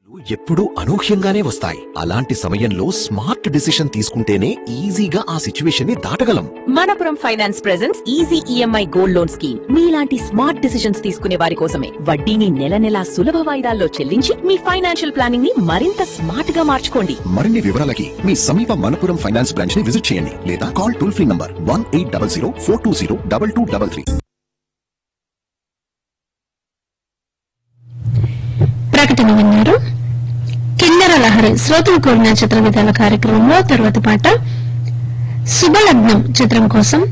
ఎప్పుడూ అనూహ్యంగానే వస్తాయి అలాంటి సమయంలో స్మార్ట్ డిసిషన్ తీసుకుంటేనే ఈజీగా ఆ సిచ్యువేషన్ ని దాటగలం Manappuram finance presents easy EMI gold loan scheme మీలాంటి స్మార్ట్ డిసిషన్స్ తీసుకునే వారి కోసమే వడ్డీని నెల నెలా సులభ వాయిదాల్లో చెల్లించి మీ ఫైనాన్షియల్ ప్లానింగ్ ని మరింత స్మార్ట్ గా మార్చుకోండి మరిన్ని వివరాలకి మీ సమీప మనపురం ఫైనాన్స్ బ్రాంచ్ ని విజిట్ చేయండి లేదా call toll free number one eight double zero four two zero double two double three ప్రకటన విన్నారు కిన్నెర లహరి శ్రోతలు కోరిన చిత్ర విధాల కార్యక్రమంలో తర్వాత పాట శుభలగ్నం చిత్రం కోసం